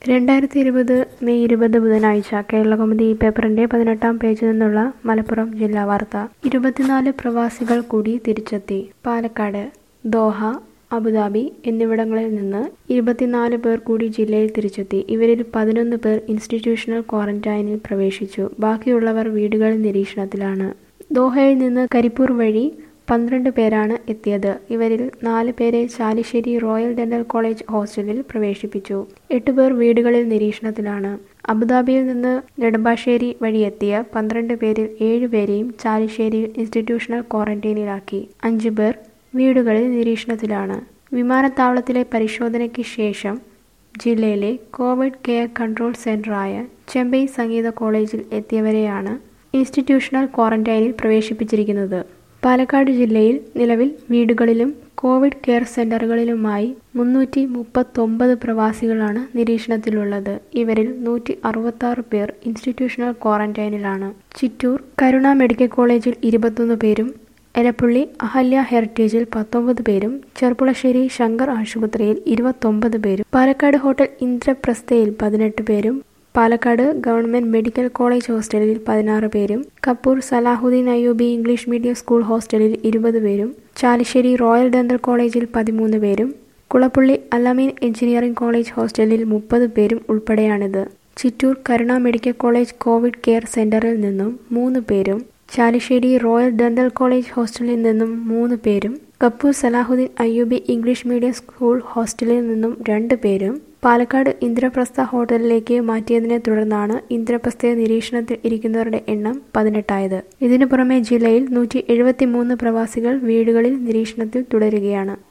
രണ്ടായിരത്തി ഇരുപത് മെയ് ഇരുപത് ബുധനാഴ്ച കേരളകൗമുദി ഈ പേപ്പറിന്റെ പതിനെട്ടാം പേജിൽ നിന്നുള്ള മലപ്പുറം ജില്ലാ വാർത്ത ഇരുപത്തിനാല് പ്രവാസികൾ കൂടി തിരിച്ചെത്തി പാലക്കാട് ദോഹ അബുദാബി എന്നിവിടങ്ങളിൽ നിന്ന് ഇരുപത്തിനാല് പേർ കൂടി ജില്ലയിൽ തിരിച്ചെത്തി ഇവരിൽ പതിനൊന്ന് പേർ ഇൻസ്റ്റിറ്റ്യൂഷണൽ ക്വാറന്റൈനിൽ പ്രവേശിച്ചു ബാക്കിയുള്ളവർ വീടുകളിൽ നിരീക്ഷണത്തിലാണ് ദോഹയിൽ നിന്ന് കരിപ്പൂർ വഴി പന്ത്രണ്ട് പേരാണ് എത്തിയത് ഇവരിൽ നാല് പേരെ ചാലിശ്ശേരി റോയൽ ഡെന്റൽ കോളേജ് ഹോസ്റ്റലിൽ പ്രവേശിപ്പിച്ചു എട്ടുപേർ വീടുകളിൽ നിരീക്ഷണത്തിലാണ് അബുദാബിയിൽ നിന്ന് നെടുമ്പാശ്ശേരി വഴിയെത്തിയ പന്ത്രണ്ട് പേരിൽ ഏഴുപേരെയും ചാലിശ്ശേരിയിൽ ഇൻസ്റ്റിറ്റ്യൂഷണൽ ക്വാറന്റൈനിലാക്കി അഞ്ചു പേർ വീടുകളിൽ നിരീക്ഷണത്തിലാണ് വിമാനത്താവളത്തിലെ പരിശോധനയ്ക്ക് ശേഷം ജില്ലയിലെ കോവിഡ് കെയർ കൺട്രോൾ സെന്ററായ ചെമ്പൈ സംഗീത കോളേജിൽ എത്തിയവരെയാണ് ഇൻസ്റ്റിറ്റ്യൂഷണൽ ക്വാറന്റൈനിൽ പ്രവേശിപ്പിച്ചിരിക്കുന്നത് പാലക്കാട് ജില്ലയിൽ നിലവിൽ വീടുകളിലും കോവിഡ് കെയർ സെന്ററുകളിലുമായി മുന്നൂറ്റി മുപ്പത്തൊമ്പത് പ്രവാസികളാണ് നിരീക്ഷണത്തിലുള്ളത് ഇവരിൽ നൂറ്റി അറുപത്തി പേർ ഇൻസ്റ്റിറ്റ്യൂഷണൽ ക്വാറന്റൈനിലാണ് ചിറ്റൂർ കരുണ മെഡിക്കൽ കോളേജിൽ ഇരുപത്തൊന്ന് പേരും എലപ്പുള്ളി അഹല്യ ഹെറിറ്റേജിൽ പത്തൊമ്പത് പേരും ചെർപ്പുളശ്ശേരി ശങ്കർ ആശുപത്രിയിൽ ഇരുപത്തൊമ്പത് പേരും പാലക്കാട് ഹോട്ടൽ ഇന്ദ്രപ്രസ്ഥയിൽ പതിനെട്ട് പേരും പാലക്കാട് ഗവൺമെന്റ് മെഡിക്കൽ കോളേജ് ഹോസ്റ്റലിൽ പതിനാറ് പേരും Kappur Salahuddin Ayyubi English medium school ഹോസ്റ്റലിൽ ഇരുപത് പേരും ചാലിശ്ശേരി റോയൽ ഡെന്റൽ കോളേജിൽ പതിമൂന്ന് പേരും കുളപ്പുള്ളി അലമീൻ എഞ്ചിനീയറിംഗ് കോളേജ് ഹോസ്റ്റലിൽ മുപ്പത് പേരും ഉൾപ്പെടെയാണിത് Chittur Karuna medical college covid care സെന്ററിൽ നിന്നും മൂന്ന് പേരും ചാലിശ്ശേരി റോയൽ ഡെന്റൽ കോളേജ് ഹോസ്റ്റലിൽ നിന്നും മൂന്ന് പേരും Kappur Salahuddin Ayyubi English medium school ഹോസ്റ്റലിൽ നിന്നും രണ്ട് പേരും പാലക്കാട് ഇന്ദ്രപ്രസ്ഥ ഹോട്ടലിലേക്ക് മാറ്റിയതിനെ തുടർന്നാണ് ഇന്ദ്രപ്രസ്ഥ നിരീക്ഷണത്തിൽ ഇരിക്കുന്നവരുടെ എണ്ണം പതിനെട്ടായത് ഇതിനു പുറമെ ജില്ലയിൽ നൂറ്റി പ്രവാസികൾ വീടുകളിൽ നിരീക്ഷണത്തിൽ തുടരുകയാണ്